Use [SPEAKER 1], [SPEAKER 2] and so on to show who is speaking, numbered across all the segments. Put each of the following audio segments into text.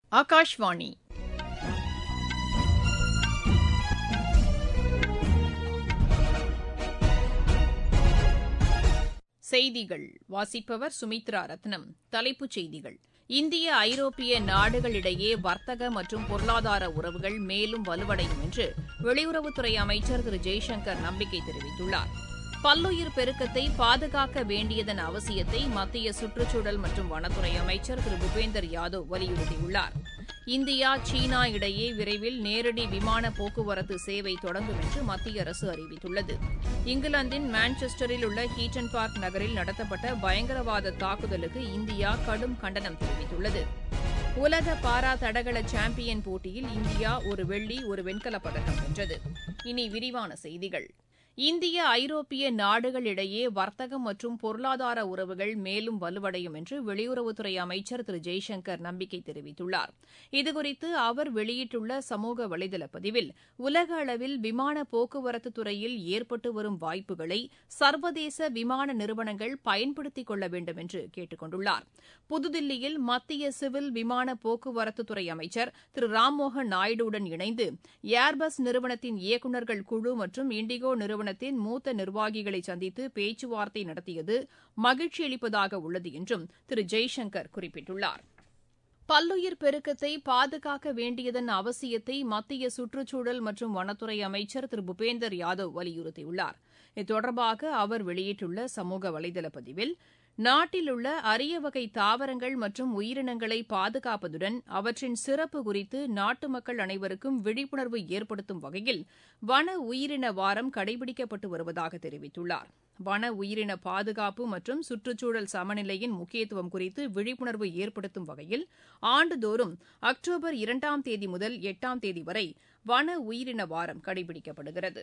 [SPEAKER 1] ஆகாஷ்வாணி செய்திகள் வாசிப்பவர் சுமித்ரா ரத்னம் தலைப்புச் செய்திகள் இந்திய ஐரோப்பிய நாடுகளிடையே வர்த்தக மற்றும் பொருளாதார உறவுகள் மேலும் வலுவடையும் என்று வெளியுறவுத்துறை அமைச்சர் திரு ஜெய்சங்கர் நம்பிக்கை தெரிவித்துள்ளார் பல்லுயிர் பெருக்கத்தை பாதுகாக்க வேண்டியதன் அவசியத்தை மத்திய சுற்றுச்சூழல் மற்றும் வனத்துறை அமைச்சர் திரு பூபேந்தர் யாதவ் வலியுறுத்தியுள்ளார் இந்தியா சீனா இடையே விரைவில் நேரடி விமான போக்குவரத்து சேவை தொடங்கும் என்று மத்திய அரசு அறிவித்துள்ளது இங்கிலாந்தின் மான்செஸ்டரில் உள்ள ஹீட்டன் பார்க் நகரில் நடத்தப்பட்ட பயங்கரவாத தாக்குதலுக்கு இந்தியா கடும் கண்டனம் தெரிவித்துள்ளது உலக பாரா தடகள சாம்பியன் போட்டியில் இந்தியா ஒரு வெள்ளி ஒரு வெண்கலப் பதக்கம் வென்றது இனி விரிவான செய்திகள் இந்திய ஐரோப்பிய நாடுகளிடையே வர்த்தகம் மற்றும் பொருளாதார உறவுகள் மேலும் வலுவடையும் என்று வெளியுறவுத்துறை அமைச்சர் திரு ஜெய்சங்கர் நம்பிக்கை தெரிவித்துள்ளார் இதுகுறித்து அவர் வெளியிட்டுள்ள சமூக வலைதள பதிவில் உலக அளவில் விமான போக்குவரத்து துறையில் ஏற்பட்டு வரும் வாய்ப்புகளை சர்வதேச விமான நிறுவனங்கள் பயன்படுத்திக் கொள்ள வேண்டும் என்று கேட்டுக் கொண்டுள்ளார் புதுதில்லியில் மத்திய சிவில் விமான போக்குவரத்துத்துறை அமைச்சர் திரு ராம்மோகன் நாயுடுவுடன் இணைந்து ஏர்பஸ் நிறுவனத்தின் இயக்குநர்கள் குழு மற்றும் இண்டிகோ நிறுவனத்தின் மூத்த நிர்வாகிகளை சந்தித்து பேச்சுவார்த்தை நடத்தியது மகிழ்ச்சி அளிப்பதாக உள்ளது என்றும் திரு ஜெய்சங்கர் குறிப்பிட்டுள்ளார் பல்லுயிர் பெருக்கத்தை பாதுகாக்க வேண்டியதன் அவசியத்தை மத்திய சுற்றுச்சூழல் மற்றும் வனத்துறை அமைச்சர் திரு பூபேந்தர் யாதவ் வலியுறுத்தியுள்ளார் இது தொடர்பாக அவர் வெளியிட்டுள்ள சமூக வலைதள பதிவில் நாட்டில் உள்ள அரிய வகை தாவரங்கள் மற்றும் உயிரினங்களை பாதுகாப்பதுடன் அவற்றின் சிறப்பு குறித்து நாட்டு மக்கள் அனைவருக்கும் விழிப்புணர்வு ஏற்படுத்தும் வகையில் வன உயிரின வாரம் கடைபிடிக்கப்பட்டு வருவதாக தெரிவித்துள்ளார் வன உயிரின பாதுகாப்பு மற்றும் சுற்றுச்சூழல் சமநிலையின் முக்கியத்துவம் குறித்து விழிப்புணர்வு ஏற்படுத்தும் வகையில் ஆண்டுதோறும் அக்டோபர் இரண்டாம் தேதி முதல் எட்டாம் தேதி வரை வன உயிரின வாரம் கடைபிடிக்கப்படுகிறது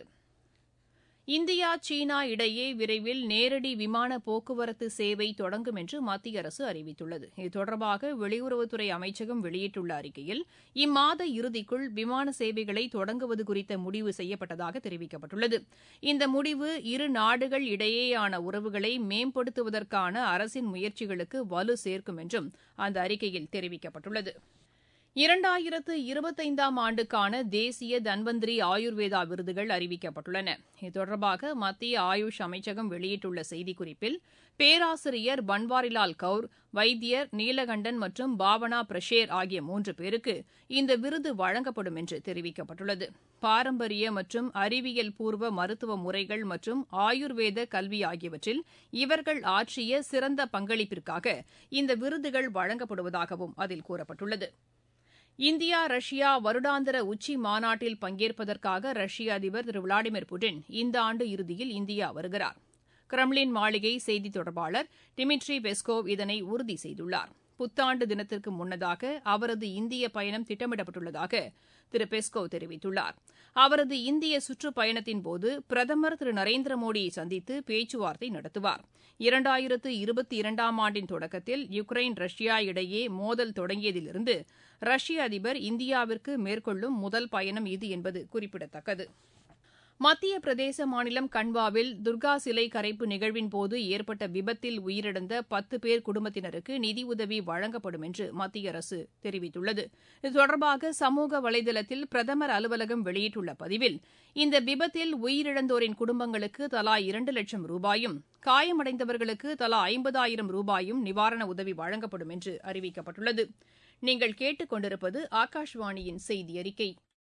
[SPEAKER 1] இந்தியா சீனா இடையே விரைவில் நேரடி விமான போக்குவரத்து சேவை தொடங்கும் என்று மத்திய அரசு அறிவித்துள்ளது இது தொடர்பாக வெளியுறவுத்துறை அமைச்சகம் வெளியிட்டுள்ள அறிக்கையில் இம்மாத இறுதிக்குள் விமான சேவைகளை தொடங்குவது குறித்த முடிவு செய்யப்பட்டதாக தெரிவிக்கப்பட்டுள்ளது இந்த முடிவு இரு நாடுகள் இடையேயான உறவுகளை மேம்படுத்துவதற்கான அரசின் முயற்சிகளுக்கு வலு சேர்க்கும் என்றும் அந்த அறிக்கையில் தெரிவிக்கப்பட்டுள்ளது இரண்டாயிரத்து இருபத்தைந்தாம் ஆண்டுக்கான தேசிய தன்வந்திரி ஆயுர்வேதா விருதுகள் அறிவிக்கப்பட்டுள்ளன இது தொடர்பாக மத்திய ஆயுஷ் அமைச்சகம் வெளியிட்டுள்ள செய்திக்குறிப்பில் பேராசிரியர் பன்வாரிலால் கவுர் வைத்தியர் நீலகண்டன் மற்றும் பாவனா பிரஷேர் ஆகிய மூன்று பேருக்கு இந்த விருது வழங்கப்படும் என்று தெரிவிக்கப்பட்டுள்ளது பாரம்பரிய மற்றும் அறிவியல் பூர்வ மருத்துவ முறைகள் மற்றும் ஆயுர்வேத கல்வி ஆகியவற்றில் இவர்கள் ஆற்றிய சிறந்த பங்களிப்பிற்காக இந்த விருதுகள் வழங்கப்படுவதாகவும் அதில் கூறப்பட்டுள்ளது இந்தியா ரஷ்யா வருடாந்திர உச்சி மாநாட்டில் பங்கேற்பதற்காக ரஷ்ய அதிபர் திரு விளாடிமிர் புட்டின் இந்த ஆண்டு இறுதியில் இந்தியா வருகிறார் கிரெம்லின் மாளிகை செய்தி தொடர்பாளர் டிமிட்ரி பெஸ்கோவ் இதனை உறுதி செய்துள்ளார் புத்தாண்டு தினத்திற்கு முன்னதாக அவரது இந்திய பயணம் திட்டமிடப்பட்டுள்ளதாக திரு பெஸ்கோவ் தெரிவித்துள்ளார் அவரது இந்திய சுற்றுப்பயணத்தின்போது பிரதமர் திரு நரேந்திர மோடியை சந்தித்து பேச்சுவார்த்தை நடத்துவார் இரண்டாயிரத்து இருபத்தி இரண்டாம் ஆண்டின் தொடக்கத்தில் யுக்ரைன் ரஷ்யா இடையே மோதல் தொடங்கியதிலிருந்து ரஷ்ய அதிபர் இந்தியாவிற்கு மேற்கொள்ளும் முதல் பயணம் இது என்பது குறிப்பிடத்தக்கது மத்திய பிரதேச மாநிலம் கண்வாவில் துர்கா சிலை கரைப்பு நிகழ்வின்போது ஏற்பட்ட விபத்தில் உயிரிழந்த பத்து பேர் குடும்பத்தினருக்கு நிதியுதவி வழங்கப்படும் என்று மத்திய அரசு தெரிவித்துள்ளது இது தொடர்பாக சமூக வலைதளத்தில் பிரதமர் அலுவலகம் வெளியிட்டுள்ள பதிவில் இந்த விபத்தில் உயிரிழந்தோரின் குடும்பங்களுக்கு தலா இரண்டு லட்சம் ரூபாயும் காயமடைந்தவர்களுக்கு தலா ஐம்பதாயிரம் ரூபாயும் நிவாரண உதவி வழங்கப்படும் என்று அறிவிக்கப்பட்டுள்ளது நீங்கள் கேட்டுக் கொண்டிருப்பது ஆகாஷ்வாணியின் செய்தி அறிக்கை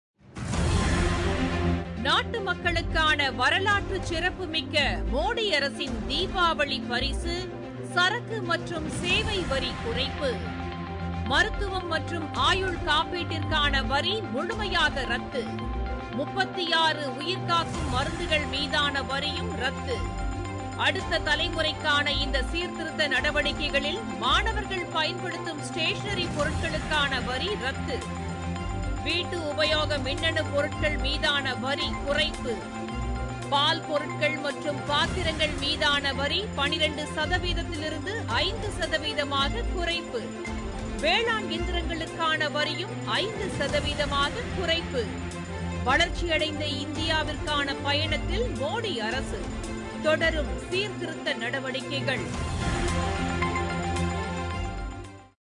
[SPEAKER 1] நாட்டு மக்களுக்கான வரலாற்று சிறப்புமிக்க மோடி அரசின் தீபாவளி பரிசு சரக்கு மற்றும் சேவை வரி குறைப்பு மருத்துவம் மற்றும் ஆயுள் காப்பீட்டிற்கான வரி முழுமையாக ரத்து முப்பத்தி ஆறு உயிர்காக்கும் மருந்துகள் மீதான வரியும் ரத்து அடுத்த தலைமுறைக்கான இந்த சீர்திருத்த நடவடிக்கைகளில் மாணவர்கள் பயன்படுத்தும் ஸ்டேஷனரி பொருட்களுக்கான வரி ரத்து வீட்டு உபயோக மின்னணு பொருட்கள் மீதான வரி குறைப்பு பால் பொருட்கள் மற்றும் பாத்திரங்கள் மீதான வரி பனிரெண்டு சதவீதத்திலிருந்து ஐந்து சதவீதமாக குறைப்பு வேளாண் இயந்திரங்களுக்கான வரியும் ஐந்து சதவீதமாக குறைப்பு வளர்ச்சியடைந்த இந்தியாவிற்கான பயணத்தில் மோடி அரசு தொடரும் சீர்திருத்த நடவடிக்கைகள்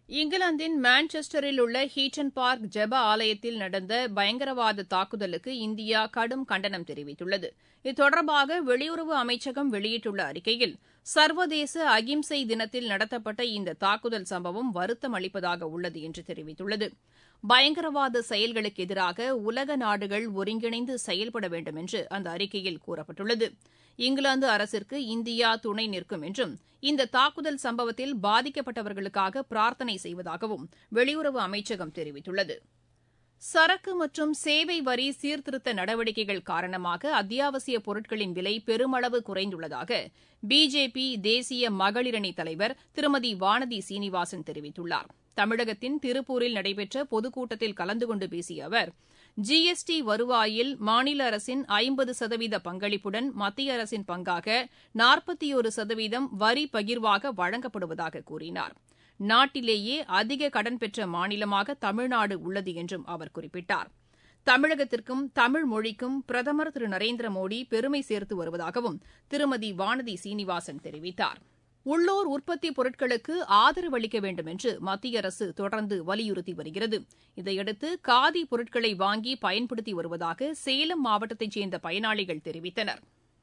[SPEAKER 1] இங்கிலாந்தின் மான்செஸ்டரில் உள்ள ஹீட்டன் பார்க் ஜெப ஆலயத்தில் நடந்த பயங்கரவாத தாக்குதலுக்கு இந்தியா கடும் கண்டனம் தெரிவித்துள்ளது இது வெளியுறவு அமைச்சகம் வெளியிட்டுள்ள அறிக்கையில் சர்வதேச அகிம்சை தினத்தில் நடத்தப்பட்ட இந்த தாக்குதல் சம்பவம் வருத்தம் அளிப்பதாக உள்ளது என்று தெரிவித்துள்ளது பயங்கரவாத செயல்களுக்கு எதிராக உலக நாடுகள் ஒருங்கிணைந்து செயல்பட வேண்டும் என்று அந்த அறிக்கையில் கூறப்பட்டுள்ளது இங்கிலாந்து அரசிற்கு இந்தியா துணை நிற்கும் என்றும் இந்த தாக்குதல் சம்பவத்தில் பாதிக்கப்பட்டவர்களுக்காக பிரார்த்தனை செய்வதாகவும் வெளியுறவு அமைச்சகம் தெரிவித்துள்ளது சரக்கு மற்றும் சேவை வரி சீர்திருத்த நடவடிக்கைகள் காரணமாக அத்தியாவசிய பொருட்களின் விலை பெருமளவு குறைந்துள்ளதாக பிஜேபி தேசிய மகளிரணி தலைவர் திருமதி வானதி சீனிவாசன் தெரிவித்துள்ளார் தமிழகத்தின் திருப்பூரில் நடைபெற்ற பொதுக்கூட்டத்தில் கலந்து கொண்டு பேசிய அவர் ஜிஎஸ்டி வருவாயில் மாநில அரசின் ஐம்பது சதவீத பங்களிப்புடன் மத்திய அரசின் பங்காக நாற்பத்தியொரு சதவீதம் வரி பகிர்வாக வழங்கப்படுவதாக கூறினார் நாட்டிலேயே அதிக கடன் பெற்ற மாநிலமாக தமிழ்நாடு உள்ளது என்றும் அவர் குறிப்பிட்டார் தமிழகத்திற்கும் தமிழ் மொழிக்கும் பிரதமர் திரு நரேந்திர மோடி பெருமை சேர்த்து வருவதாகவும் திருமதி வானதி சீனிவாசன் தெரிவித்தார் உள்ளூர் உற்பத்தி பொருட்களுக்கு ஆதரவு அளிக்க வேண்டும் என்று மத்திய அரசு தொடர்ந்து வலியுறுத்தி வருகிறது இதையடுத்து காதி பொருட்களை வாங்கி பயன்படுத்தி வருவதாக சேலம் மாவட்டத்தைச் சேர்ந்த பயனாளிகள் தெரிவித்தனர்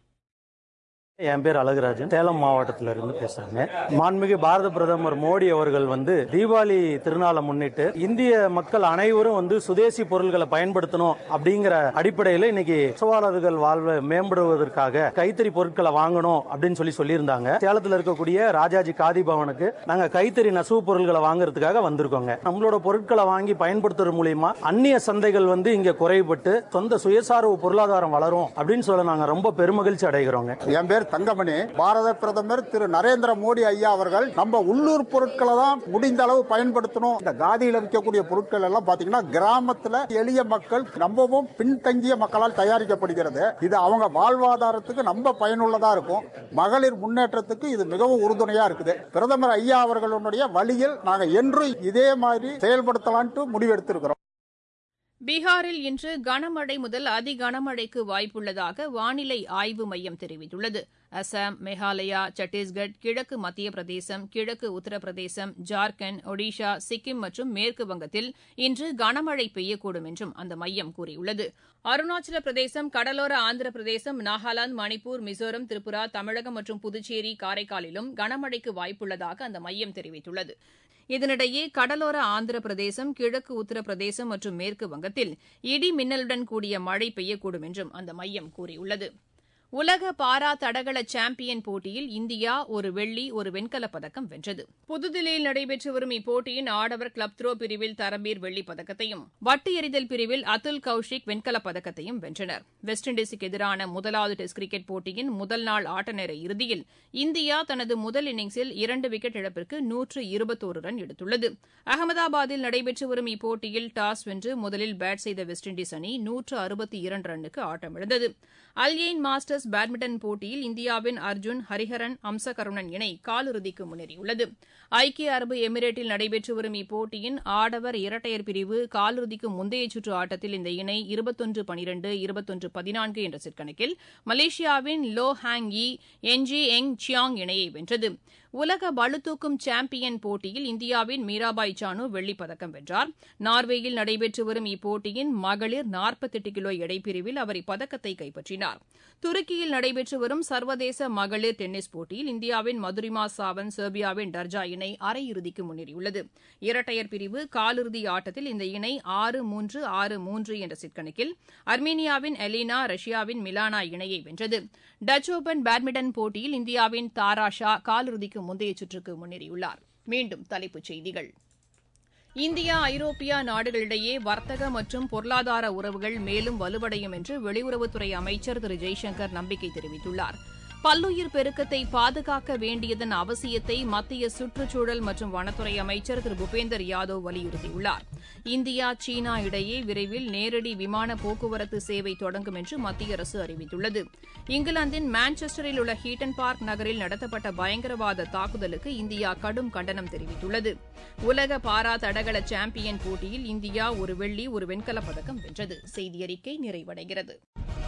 [SPEAKER 2] என் பேர் அழகுராஜன் சேலம் மாவட்டத்தில இருந்து பேசுறேங்க மாண்புமிகு பாரத பிரதமர் மோடி அவர்கள் வந்து தீபாவளி திருநாளை முன்னிட்டு இந்திய மக்கள் அனைவரும் வந்து சுதேசி பொருள்களை பயன்படுத்தணும் அப்படிங்கிற அடிப்படையில் இன்னைக்கு நெசவாளர்கள் வாழ்வை மேம்படுவதற்காக கைத்தறி பொருட்களை வாங்கணும் அப்படின்னு சொல்லி சொல்லியிருந்தாங்க சேலத்தில் இருக்கக்கூடிய ராஜாஜி காதி பவனுக்கு நாங்க கைத்தறி நெசவு பொருட்களை வாங்குறதுக்காக வந்திருக்கோங்க நம்மளோட பொருட்களை வாங்கி பயன்படுத்துறது மூலியமா அந்நிய சந்தைகள் வந்து இங்க குறைபட்டு சொந்த சுயசார்பு பொருளாதாரம் வளரும் அப்படின்னு சொல்ல நாங்க ரொம்ப பெருமகிழ்ச்சி அடைகிறோங்க
[SPEAKER 3] என் பேர் தங்கமணி பாரத பிரதமர் திரு நரேந்திர மோடி ஐயா அவர்கள் நம்ம உள்ளூர் பொருட்களை தான் முடிந்த அளவு பயன்படுத்தணும் இந்த காதியில் விற்கக்கூடிய பொருட்கள் எல்லாம் பாத்தீங்கன்னா கிராமத்துல எளிய மக்கள் ரொம்பவும் பின்தங்கிய மக்களால் தயாரிக்கப்படுகிறது இது அவங்க வாழ்வாதாரத்துக்கு ரொம்ப பயனுள்ளதா இருக்கும் மகளிர் முன்னேற்றத்துக்கு இது மிகவும் உறுதுணையா இருக்குது பிரதமர் ஐயா அவர்களுடைய வழியில் நாங்க என்றும் இதே மாதிரி செயல்படுத்தலான்ட்டு முடிவெடுத்திருக்கிறோம்
[SPEAKER 1] பீகாரில் இன்று கனமழை முதல் அதி கனமழைக்கு வாய்ப்புள்ளதாக வானிலை ஆய்வு மையம் தெரிவித்துள்ளது அசாம் மேகாலயா சத்தீஸ்கட் கிழக்கு மத்திய பிரதேசம் கிழக்கு உத்தரப்பிரதேசம் ஜார்க்கண்ட் ஒடிஷா சிக்கிம் மற்றும் மேற்கு வங்கத்தில் இன்று கனமழை பெய்யக்கூடும் என்றும் அந்த மையம் கூறியுள்ளது அருணாச்சல பிரதேசம் கடலோர ஆந்திர பிரதேசம் நாகாலாந்து மணிப்பூர் மிசோரம் திரிபுரா தமிழகம் மற்றும் புதுச்சேரி காரைக்காலிலும் கனமழைக்கு வாய்ப்புள்ளதாக அந்த மையம் தெரிவித்துள்ளது இதனிடையே கடலோர ஆந்திர பிரதேசம் கிழக்கு உத்தரப்பிரதேசம் மற்றும் மேற்கு வங்கத்தில் இடி மின்னலுடன் கூடிய மழை பெய்யக்கூடும் என்றும் அந்த மையம் கூறியுள்ளது உலக பாரா தடகள சாம்பியன் போட்டியில் இந்தியா ஒரு வெள்ளி ஒரு வெண்கலப் பதக்கம் வென்றது புதுதில்லியில் நடைபெற்று வரும் இப்போட்டியின் ஆடவர் கிளப் த்ரோ பிரிவில் தரம்பீர் வெள்ளிப் பதக்கத்தையும் வட்டு எறிதல் பிரிவில் அதுல் கௌஷிக் வெண்கலப் பதக்கத்தையும் வென்றனர் வெஸ்ட் இண்டீஸுக்கு எதிரான முதலாவது டெஸ்ட் கிரிக்கெட் போட்டியின் முதல் நாள் ஆட்டநேர இறுதியில் இந்தியா தனது முதல் இன்னிங்ஸில் இரண்டு விக்கெட் இழப்பிற்கு நூற்று இருபத்தோரு ரன் எடுத்துள்ளது அகமதாபாத்தில் நடைபெற்று வரும் இப்போட்டியில் டாஸ் வென்று முதலில் பேட் செய்த வெஸ்ட் இண்டீஸ் அணி நூற்று அறுபத்தி இரண்டு ரன்னுக்கு ஆட்டமிழந்தது அல்யெயின் மாஸ்டர்ஸ் பேட்மிண்டன் போட்டியில் இந்தியாவின் அர்ஜுன் ஹரிஹரன் அம்சகருணன் இணை காலிறுதிக்கு முன்னேறியுள்ளது ஐக்கிய அரபு எமிரேட்டில் நடைபெற்று வரும் இப்போட்டியின் ஆடவர் இரட்டையர் பிரிவு காலிறுதிக்கு முந்தைய சுற்று ஆட்டத்தில் இந்த இணை இருபத்தொன்று பனிரெண்டு இருபத்தொன்று பதினான்கு என்ற செட் கணக்கில் மலேசியாவின் Low Hang Yee Ng Eng Cheong இணையை வென்றது உலக பளுதூக்கும் சாம்பியன் போட்டியில் இந்தியாவின் மீராபாய் சானு வெள்ளிப் பதக்கம் வென்றார் நார்வேயில் நடைபெற்று வரும் இப்போட்டியின் மகளிர் நாற்பத்தெட்டு கிலோ எடைப்பிரிவில் அவர் இப்பதக்கத்தை கைப்பற்றினார் துருக்கியில் நடைபெற்று வரும் சர்வதேச மகளிர் டென்னிஸ் போட்டியில் இந்தியாவின் மதுரிமா சாவந்த் செர்பியாவின் டர்ஜா இணை அரையிறுதிக்கு முன்னேறியுள்ளது இரட்டையர் பிரிவு காலிறுதி ஆட்டத்தில் இந்த இணை ஆறு மூன்று ஆறு மூன்று என்ற செட் கணக்கில் அர்மீனியாவின் எலினா ரஷ்யாவின் மிலானா இணையை வென்றது டச் ஓபன் பேட்மிண்டன் போட்டியில் இந்தியாவின் தாரா ஷா காலிறுதிக்கு முந்தைய சுற்றுக்கு முன்னேறியுள்ளார் மீண்டும் தலைப்புச் செய்திகள் இந்தியா ஐரோப்பியா நாடுகளிடையே வர்த்தக மற்றும் பொருளாதார உறவுகள் மேலும் வலுவடையும் என்று வெளியுறவுத்துறை அமைச்சர் திரு ஜெய்சங்கர் நம்பிக்கை தெரிவித்துள்ளார் பல்லுயிர் பெருக்கத்தை பாதுகாக்க வேண்டியதன் அவசியத்தை மத்திய சுற்றுச்சூழல் மற்றும் வனத்துறை அமைச்சர் திரு பூபேந்தர் யாதவ் வலியுறுத்தியுள்ளார் இந்தியா சீனா இடையே விரைவில் நேரடி விமான போக்குவரத்து சேவை தொடங்கும் என்று மத்திய அரசு அறிவித்துள்ளது இங்கிலாந்தின் மான்செஸ்டரில் உள்ள ஹீட்டன் பார்க் நகரில் நடத்தப்பட்ட பயங்கரவாத தாக்குதலுக்கு இந்தியா கடும் கண்டனம் தெரிவித்துள்ளது உலக பாரா தடகள சாம்பியன் போட்டியில் இந்தியா ஒரு வெள்ளி ஒரு வெண்கலப் பதக்கம் வென்றது செய்தியறிக்கை நிறைவடைகிறது